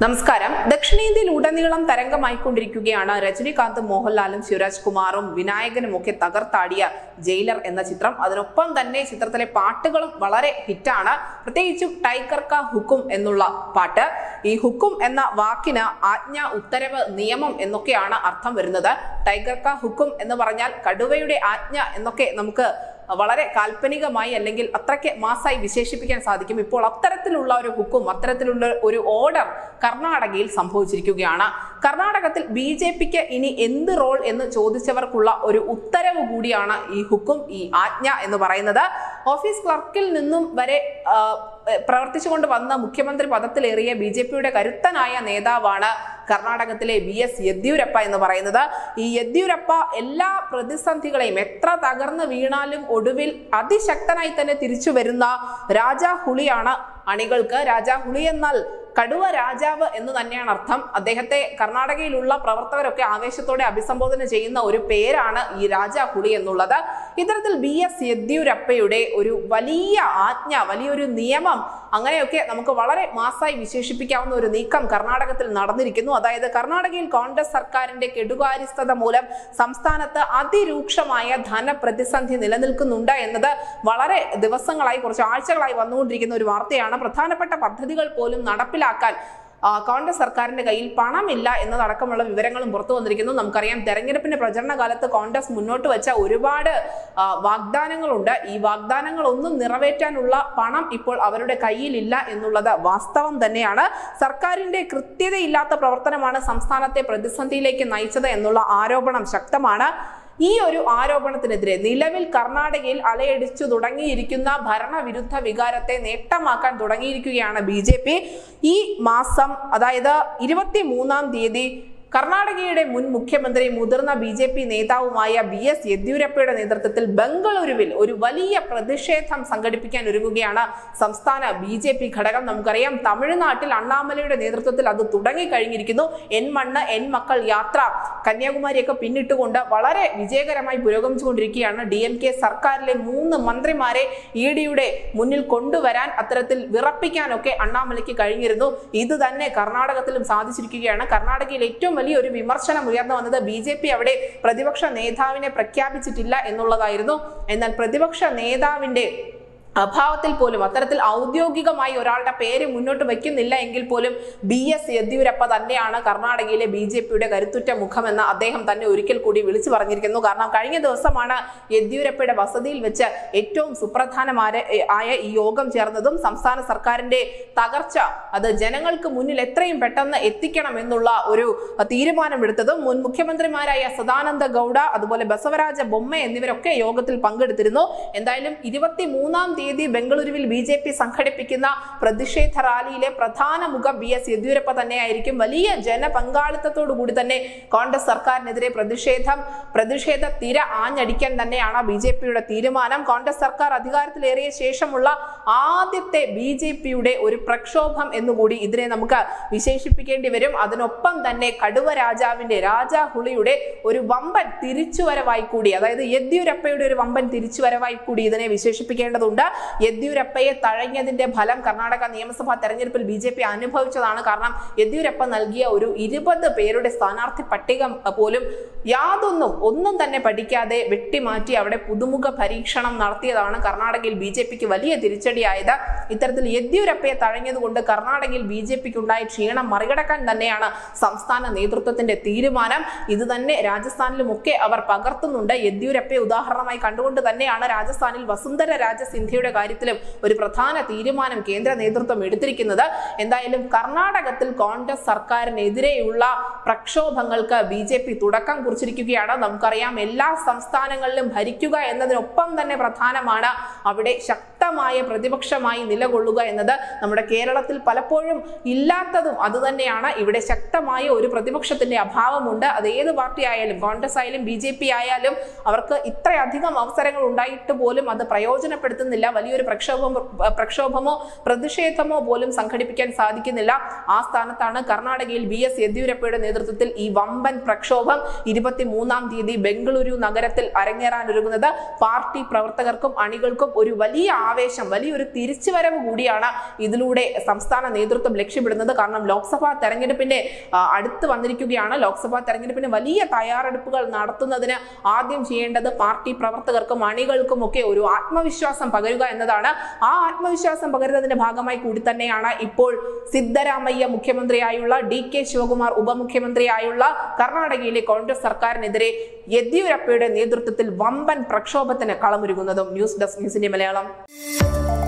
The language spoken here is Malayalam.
നമസ്കാരം ദക്ഷിണേന്ത്യയിൽ ഉടനീളം തരംഗമായിക്കൊണ്ടിരിക്കുകയാണ് രജനികാന്തും മോഹൻലാലും ശിവരാജ് കുമാറും വിനായകനും ഒക്കെ തകർത്താടിയ ജയിലർ എന്ന ചിത്രം അതിനൊപ്പം തന്നെ ചിത്രത്തിലെ പാട്ടുകളും വളരെ ഹിറ്റാണ് പ്രത്യേകിച്ചും ടൈഗർ കാ ഹുക്കും എന്നുള്ള പാട്ട് ഈ ഹുക്കും എന്ന വാക്കിന് ആജ്ഞ ഉത്തരവ് നിയമം എന്നൊക്കെയാണ് അർത്ഥം വരുന്നത് ടൈഗർ കാ ഹുക്കും എന്ന് പറഞ്ഞാൽ കടുവയുടെ ആജ്ഞ എന്നൊക്കെ നമുക്ക് വളരെ കാൽപ്പനികമായി അല്ലെങ്കിൽ അത്രയ്ക്ക് മാസായി വിശേഷിപ്പിക്കാൻ സാധിക്കും ഇപ്പോൾ അത്തരത്തിലുള്ള ഒരു ഹുക്കും അത്തരത്തിലുള്ള ഒരു ഓർഡർ കർണാടകയിൽ സംഭവിച്ചിരിക്കുകയാണ് കർണാടകത്തിൽ ബി ജെ പിക്ക് ഇനി എന്ത് റോൾ എന്ന് ചോദിച്ചവർക്കുള്ള ഒരു ഉത്തരവ് കൂടിയാണ് ഈ ഹുക്കും ഈ ആജ്ഞ എന്ന് പറയുന്നത് ഓഫീസ് ക്ലർക്കിൽ നിന്നും വരെ ആ, പ്രവർത്തിച്ചുകൊണ്ട് വന്ന മുഖ്യമന്ത്രി പദത്തിലേറിയ ബി ജെ പിയുടെ കരുത്തനായ നേതാവാണ് കർണാടകത്തിലെ വി എസ് യെദ്യൂരപ്പ എന്ന് പറയുന്നത് ഈ യെദ്യൂരപ്പ എല്ലാ പ്രതിസന്ധികളെയും എത്ര തകർന്നു വീണാലും ഒടുവിൽ അതിശക്തനായി തന്നെ തിരിച്ചു വരുന്ന രാജാ ഹുളിയാണ് അണികൾക്ക് രാജാ ഹുളി എന്നാൽ കടുവ രാജാവ് എന്ന് തന്നെയാണ് അർത്ഥം അദ്ദേഹത്തെ കർണാടകയിലുള്ള പ്രവർത്തകരൊക്കെ ആവേശത്തോടെ അഭിസംബോധന ചെയ്യുന്ന ഒരു പേരാണ് ഈ രാജാ ഹുളി എന്നുള്ളത് ഇത്തരത്തിൽ ബി എസ് യെദ്യൂരപ്പയുടെ ഒരു വലിയ ആജ്ഞ വലിയൊരു നിയമം അങ്ങനെയൊക്കെ നമുക്ക് വളരെ മാസായി വിശേഷിപ്പിക്കാവുന്ന ഒരു നീക്കം കർണാടകത്തിൽ നടന്നിരിക്കുന്നു അതായത് കർണാടകയിൽ കോൺഗ്രസ് സർക്കാരിന്റെ കെടുകാര്യസ്ഥത മൂലം സംസ്ഥാനത്ത് അതിരൂക്ഷമായ ധനപ്രതിസന്ധി നിലനിൽക്കുന്നുണ്ട് എന്നത് വളരെ ദിവസങ്ങളായി കുറച്ച് ആഴ്ചകളായി വന്നുകൊണ്ടിരിക്കുന്ന ഒരു വാർത്തയാണ് പ്രധാനപ്പെട്ട പദ്ധതികൾ പോലും നടപ്പിലാക്കാൻ ആ, കോൺഗ്രസ് സർക്കാരിന്റെ കയ്യിൽ പണമില്ല എന്നതടക്കമുള്ള വിവരങ്ങളും പുറത്തു വന്നിരിക്കുന്നു നമുക്കറിയാം തെരഞ്ഞെടുപ്പിന്റെ പ്രചരണ കാലത്ത് കോൺഗ്രസ് മുന്നോട്ട് വെച്ച ഒരുപാട് ആ, വാഗ്ദാനങ്ങളുണ്ട് ഈ വാഗ്ദാനങ്ങളൊന്നും നിറവേറ്റാനുള്ള പണം ഇപ്പോൾ അവരുടെ കയ്യിലില്ല എന്നുള്ളത് വാസ്തവം തന്നെയാണ് സർക്കാരിന്റെ കൃത്യതയില്ലാത്ത പ്രവർത്തനമാണ് സംസ്ഥാനത്തെ പ്രതിസന്ധിയിലേക്ക് നയിച്ചത് എന്നുള്ള ആരോപണം ശക്തമാണ് ഈ ഒരു ആരോപണത്തിനെതിരെ നിലവിൽ കർണാടകയിൽ അലയടിച്ചു തുടങ്ങിയിരിക്കുന്ന ഭരണവിരുദ്ധ വികാരത്തെ നേട്ടമാക്കാൻ തുടങ്ങിയിരിക്കുകയാണ് ബി ജെ പി ഈ മാസം അതായത് ഇരുപത്തി മൂന്നാം തീയതി കർണാടകയുടെ മുൻ മുഖ്യമന്ത്രി മുതിർന്ന ബി ജെ പി നേതാവുമായ ബി എസ് യെദ്യൂരപ്പയുടെ നേതൃത്വത്തിൽ ബംഗളൂരുവിൽ ഒരു വലിയ പ്രതിഷേധം സംഘടിപ്പിക്കാൻ ഒരുങ്ങുകയാണ് സംസ്ഥാന ബി ജെ പി ഘടകം നമുക്കറിയാം തമിഴ്നാട്ടിൽ അണ്ണാമലയുടെ നേതൃത്വത്തിൽ അത് തുടങ്ങിക്കഴിഞ്ഞിരിക്കുന്നു എൻ മണ്ണ് എൻ മക്കൾ യാത്ര കന്യാകുമാരിയൊക്കെ പിന്നിട്ടുകൊണ്ട് വളരെ വിജയകരമായി പുരോഗമിച്ചുകൊണ്ടിരിക്കുകയാണ് ഡി എം കെ സർക്കാരിലെ മൂന്ന് മന്ത്രിമാരെ ഇ ഡിയുടെ മുന്നിൽ കൊണ്ടുവരാൻ അത്തരത്തിൽ വിറപ്പിക്കാനൊക്കെ അണ്ണാമലയ്ക്ക് കഴിഞ്ഞിരുന്നു ഇത് തന്നെ കർണാടകത്തിലും സാധിച്ചിരിക്കുകയാണ് കർണാടകയിൽ ഏറ്റവും വലിയ ഒരു വിമർശനം ഉയർന്നു വന്നത് ബി ജെ പി അവിടെ പ്രതിപക്ഷ നേതാവിനെ പ്രഖ്യാപിച്ചിട്ടില്ല എന്നുള്ളതായിരുന്നു എന്നാൽ പ്രതിപക്ഷ നേതാവിന്റെ അഭാവത്തിൽ പോലും അത്തരത്തിൽ ഔദ്യോഗികമായി ഒരാളുടെ പേര് മുന്നോട്ട് വയ്ക്കുന്നില്ല എങ്കിൽ പോലും ബി എസ് യെദ്യൂരപ്പ തന്നെയാണ് കർണാടകയിലെ ബി ജെ പിയുടെ കരുത്തുറ്റ മുഖമെന്ന് അദ്ദേഹം തന്നെ ഒരിക്കൽ കൂടി വിളിച്ചു പറഞ്ഞിരിക്കുന്നു കാരണം കഴിഞ്ഞ ദിവസമാണ് യെദ്യൂരപ്പയുടെ വസതിയിൽ വെച്ച് ഏറ്റവും സുപ്രധാനമായ ആയ ഈ യോഗം ചേർന്നതും സംസ്ഥാന സർക്കാരിന്റെ തകർച്ച അത് ജനങ്ങൾക്ക് മുന്നിൽ എത്രയും പെട്ടെന്ന് എത്തിക്കണം എന്നുള്ള ഒരു തീരുമാനമെടുത്തതും മുൻ മുഖ്യമന്ത്രിമാരായ സദാനന്ദ ഗൗഡ അതുപോലെ ബസവരാജ ബൊമ്മ എന്നിവരൊക്കെ യോഗത്തിൽ പങ്കെടുത്തിരുന്നു എന്തായാലും ഇരുപത്തി മൂന്നാം തീയതി ബംഗളൂരുവിൽ ബി ജെ പി സംഘടിപ്പിക്കുന്ന പ്രതിഷേധ റാലിയിലെ പ്രധാന മുഖം ബി എസ് യെദ്യൂരപ്പ തന്നെയായിരിക്കും വലിയ ജനപങ്കാളിത്തത്തോടു കൂടി തന്നെ കോൺഗ്രസ് സർക്കാരിനെതിരെ പ്രതിഷേധം പ്രതിഷേധ തിര ആഞ്ഞടിക്കാൻ തന്നെയാണ് ബി ജെ പിയുടെ തീരുമാനം കോൺഗ്രസ് സർക്കാർ അധികാരത്തിലേറിയ ശേഷമുള്ള ആദ്യത്തെ ബി ജെ പിയുടെ ഒരു പ്രക്ഷോഭം എന്നുകൂടി ഇതിനെ നമുക്ക് വിശേഷിപ്പിക്കേണ്ടി വരും അതിനൊപ്പം തന്നെ കടുവ രാജാവിന്റെ രാജാ ഹുളിയുടെ ഒരു വമ്പൻ തിരിച്ചുവരവായി കൂടി അതായത് യെദ്യൂരപ്പയുടെ ഒരു വമ്പൻ തിരിച്ചുവരവായി കൂടി ഇതിനെ വിശേഷിപ്പിക്കേണ്ടതുണ്ട് യെദ്യൂരപ്പയെ തഴഞ്ഞതിന്റെ ഫലം കർണാടക നിയമസഭാ തെരഞ്ഞെടുപ്പിൽ ബി ജെ പി അനുഭവിച്ചതാണ് കാരണം യെദ്യൂരപ്പ നൽകിയ ഒരു ഇരുപത് പേരുടെ സ്ഥാനാർത്ഥി പട്ടിക പോലും യാതൊന്നും ഒന്നും തന്നെ പഠിക്കാതെ വെട്ടിമാറ്റി അവിടെ പുതുമുഖ പരീക്ഷണം നടത്തിയതാണ് കർണാടകയിൽ ബി ജെ പിക്ക് വലിയ തിരിച്ചടിയായത് ഇത്തരത്തിൽ യെദ്യൂരപ്പയെ തഴഞ്ഞതുകൊണ്ട് കർണാടകയിൽ ബി ജെ പിക്ക് ഉണ്ടായ ക്ഷീണം മറികടക്കാൻ തന്നെയാണ് സംസ്ഥാന നേതൃത്വത്തിന്റെ തീരുമാനം ഇത് തന്നെ രാജസ്ഥാനിലുമൊക്കെ അവർ പകർത്തുന്നുണ്ട് യെദ്യൂരപ്പയെ ഉദാഹരണമായി കണ്ടുകൊണ്ട് തന്നെയാണ് രാജസ്ഥാനിൽ വസുന്ധര രാജ സിന്ധ്യയുടെ കാര്യത്തിലും ഒരു പ്രധാന തീരുമാനം കേന്ദ്ര നേതൃത്വം എടുത്തിരിക്കുന്നത് എന്തായാലും കർണാടകത്തിൽ കോൺഗ്രസ് സർക്കാരിനെതിരെയുള്ള പ്രക്ഷോഭങ്ങൾക്ക് ബി ജെ പി തുടക്കം കുറിച്ചിരിക്കുകയാണ് നമുക്കറിയാം എല്ലാ സംസ്ഥാനങ്ങളിലും ഭരിക്കുക എന്നതിനൊപ്പം തന്നെ പ്രധാനമാണ് അവിടെ ശക്തമായ പ്രതിപക്ഷമായി നിലകൊള്ളുക എന്നത് നമ്മുടെ കേരളത്തിൽ പലപ്പോഴും ഇല്ലാത്തതും അതുതന്നെയാണ് ഇവിടെ ശക്തമായ ഒരു പ്രതിപക്ഷത്തിന്റെ അഭാവമുണ്ട് അത് ഏത് പാർട്ടി ആയാലും കോൺഗ്രസ് ആയാലും ബി ജെ പി ആയാലും അവർക്ക് ഇത്രയധികം അവസരങ്ങൾ ഉണ്ടായിട്ട് പോലും അത് പ്രയോജനപ്പെടുത്തുന്നില്ല വലിയൊരു പ്രക്ഷോഭം പ്രക്ഷോഭമോ പ്രതിഷേധമോ പോലും സംഘടിപ്പിക്കാൻ സാധിക്കുന്നില്ല ആ സ്ഥാനത്താണ് കർണാടകയിൽ ബി എസ് യെദ്യൂരപ്പയുടെ നേതൃത്വത്തിൽ ഈ വമ്പൻ പ്രക്ഷോഭം ഇരുപത്തി മൂന്നാം തീയതി ബംഗളൂരു നഗരത്തിൽ അരങ്ങേറാനൊരുങ്ങുന്നത് പാർട്ടി പ്രവർത്തകർക്കും അണികൾക്കും ഒരു വലിയ ആവേശം വലിയൊരു തിരിച്ചുവരവ് കൂടിയാണ് ഇതിലൂടെ സംസ്ഥാന നേതൃത്വം ലക്ഷ്യമിടുന്നത് കാരണം ലോക്സഭാ തെരഞ്ഞെടുപ്പിന്റെ ആ, അടുത്ത് വന്നിരിക്കുകയാണ് ലോക്സഭാ തെരഞ്ഞെടുപ്പിന് വലിയ തയ്യാറെടുപ്പുകൾ നടത്തുന്നതിന് ആദ്യം ചെയ്യേണ്ടത് പാർട്ടി പ്രവർത്തകർക്കും അണികൾക്കും ഒക്കെ ഒരു ആത്മവിശ്വാസം പകരുക എന്നതാണ് ആ ആത്മവിശ്വാസം പകരുന്നതിന്റെ ഭാഗമായി കൂടി തന്നെയാണ് ഇപ്പോൾ സിദ്ധരാമയ്യ മുഖ്യമന്ത്രിയായുള്ള ഡി കെ ശിവകുമാർ ഉപമുഖ്യമന്ത്രിയായുള്ള കർണാടകയിലെ കോൺഗ്രസ് സർക്കാരിനെതിരെ യെദ്യൂരപ്പയുടെ നേതൃത്വത്തിൽ വമ്പൻ പ്രക്ഷോഭത്തിന് കളമൊരുങ്ങുന്നതും ന്യൂസ് ഡെസ്ക് ന്യൂസിന്റെ മലയാളം